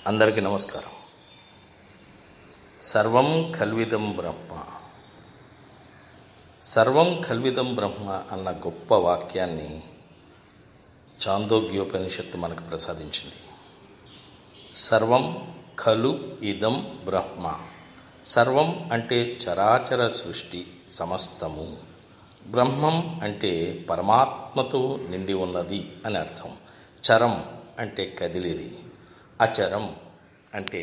అందరికీ నమస్కారం సర్వం కల్విదం బ్రహ్మ సర్వం కల్విదం బ్రహ్మ అన్న గొప్ప వాక్యాన్ని చాందోగ్యోపనిషత్తు మనకు ప్రసాదించింది సర్వం ఖలు ఇదం బ్రహ్మ సర్వం అంటే చరాచర సృష్టి సమస్తము బ్రహ్మం అంటే పరమాత్మతో నిండి ఉన్నది అని అర్థం చరం అంటే కదిలేది అచరం అంటే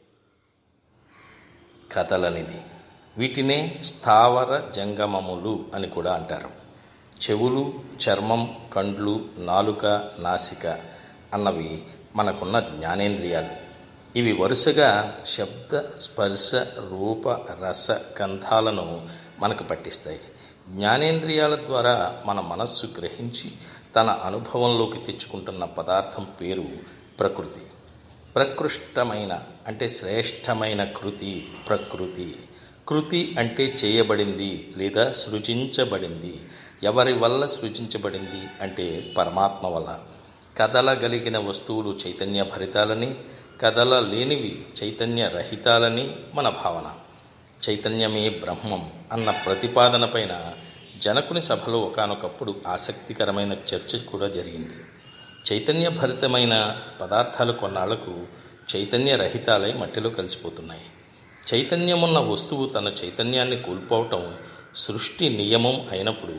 కదలనిది వీటినే స్థావర జంగమములు అని కూడా అంటారు చెవులు చర్మం కండ్లు నాలుక నాసిక అన్నవి మనకున్న జ్ఞానేంద్రియాలు ఇవి వరుసగా శబ్ద స్పర్శ రూప రస గంధాలను మనకు పట్టిస్తాయి జ్ఞానేంద్రియాల ద్వారా మన మనస్సు గ్రహించి తన అనుభవంలోకి తెచ్చుకుంటున్న పదార్థం పేరు ప్రకృతి ప్రకృష్టమైన అంటే శ్రేష్టమైన కృతి ప్రకృతి కృతి అంటే చేయబడింది లేదా సృజించబడింది ఎవరి వల్ల సృజించబడింది అంటే పరమాత్మ వల్ల కదలగలిగిన వస్తువులు చైతన్య భరితాలని కదలలేనివి చైతన్య రహితాలని మన భావన చైతన్యమే బ్రహ్మం అన్న ప్రతిపాదన పైన జనకుని సభలో ఒకనొకప్పుడు ఆసక్తికరమైన చర్చ కూడా జరిగింది చైతన్య భరితమైన పదార్థాలు కొన్నాళ్లకు చైతన్య రహితాలై మట్టిలో కలిసిపోతున్నాయి చైతన్యమున్న వస్తువు తన చైతన్యాన్ని కోల్పోవటం సృష్టి నియమం అయినప్పుడు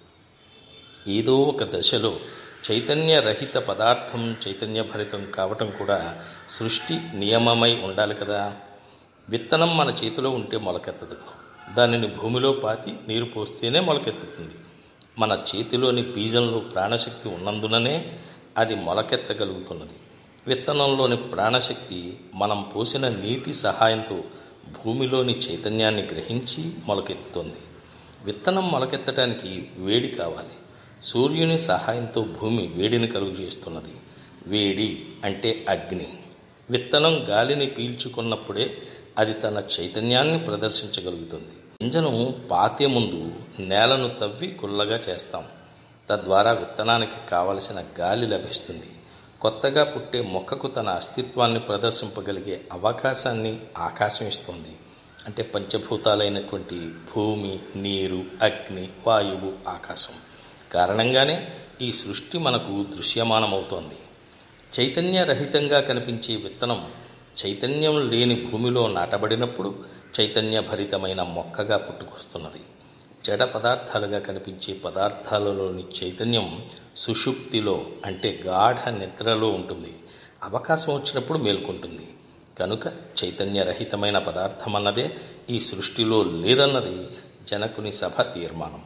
ఏదో ఒక దశలో చైతన్య రహిత పదార్థం చైతన్య భరితం కావటం కూడా సృష్టి నియమమై ఉండాలి కదా విత్తనం మన చేతిలో ఉంటే మొలకెత్తదు దానిని భూమిలో పాతి నీరు పోస్తేనే మొలకెత్తుతుంది మన చేతిలోని బీజంలో ప్రాణశక్తి ఉన్నందుననే అది మొలకెత్తగలుగుతున్నది విత్తనంలోని ప్రాణశక్తి మనం పోసిన నీటి సహాయంతో భూమిలోని చైతన్యాన్ని గ్రహించి మొలకెత్తుతుంది విత్తనం మొలకెత్తడానికి వేడి కావాలి సూర్యుని సహాయంతో భూమి వేడిని కలుగు చేస్తున్నది వేడి అంటే అగ్ని విత్తనం గాలిని పీల్చుకున్నప్పుడే అది తన చైతన్యాన్ని ప్రదర్శించగలుగుతుంది గింజను పాతే ముందు నేలను తవ్వి గుల్లగా చేస్తాం తద్వారా విత్తనానికి కావలసిన గాలి లభిస్తుంది కొత్తగా పుట్టే మొక్కకు తన అస్తిత్వాన్ని ప్రదర్శింపగలిగే అవకాశాన్ని ఆకాశం ఇస్తుంది అంటే పంచభూతాలైనటువంటి భూమి నీరు అగ్ని వాయువు ఆకాశం కారణంగానే ఈ సృష్టి మనకు దృశ్యమానమవుతోంది చైతన్య రహితంగా కనిపించే విత్తనం చైతన్యం లేని భూమిలో నాటబడినప్పుడు చైతన్య భరితమైన మొక్కగా పుట్టుకొస్తున్నది జడ పదార్థాలుగా కనిపించే పదార్థాలలోని చైతన్యం సుషుప్తిలో అంటే గాఢ నిద్రలో ఉంటుంది అవకాశం వచ్చినప్పుడు మేల్కొంటుంది కనుక చైతన్య రహితమైన పదార్థం అన్నదే ఈ సృష్టిలో లేదన్నది జనకుని సభ తీర్మానం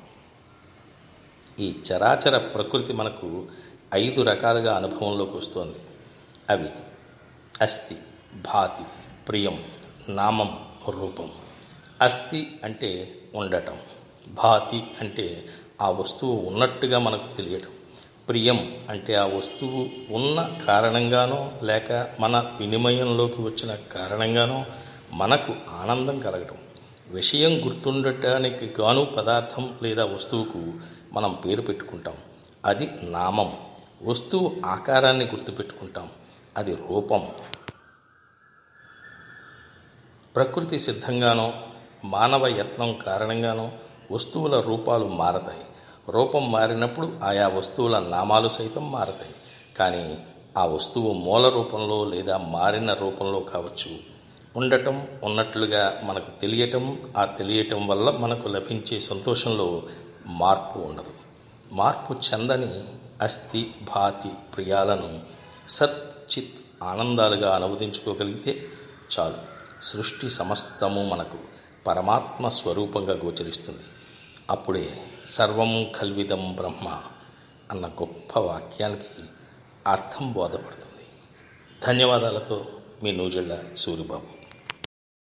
ఈ చరాచర ప్రకృతి మనకు ఐదు రకాలుగా అనుభవంలోకి వస్తోంది అవి అస్థి భాతి ప్రియం నామం రూపం అస్థి అంటే ఉండటం భాతి అంటే ఆ వస్తువు ఉన్నట్టుగా మనకు తెలియటం ప్రియం అంటే ఆ వస్తువు ఉన్న కారణంగానో లేక మన వినిమయంలోకి వచ్చిన కారణంగానో మనకు ఆనందం కలగటం విషయం గుర్తుండటానికి గాను పదార్థం లేదా వస్తువుకు మనం పేరు పెట్టుకుంటాం అది నామం వస్తువు ఆకారాన్ని గుర్తుపెట్టుకుంటాం అది రూపం ప్రకృతి సిద్ధంగానో మానవ యత్నం కారణంగానో వస్తువుల రూపాలు మారతాయి రూపం మారినప్పుడు ఆయా వస్తువుల నామాలు సైతం మారతాయి కానీ ఆ వస్తువు మూల రూపంలో లేదా మారిన రూపంలో కావచ్చు ఉండటం ఉన్నట్లుగా మనకు తెలియటం ఆ తెలియటం వల్ల మనకు లభించే సంతోషంలో మార్పు ఉండదు మార్పు చెందని అస్థి భాతి ప్రియాలను సత్ చిత్ ఆనందాలుగా అనువదించుకోగలిగితే చాలు సృష్టి సమస్తము మనకు పరమాత్మ స్వరూపంగా గోచరిస్తుంది అప్పుడే సర్వం కల్విదం బ్రహ్మ అన్న గొప్ప వాక్యానికి అర్థం బోధపడుతుంది ధన్యవాదాలతో మీ నూజెళ్ళ సూరిబాబు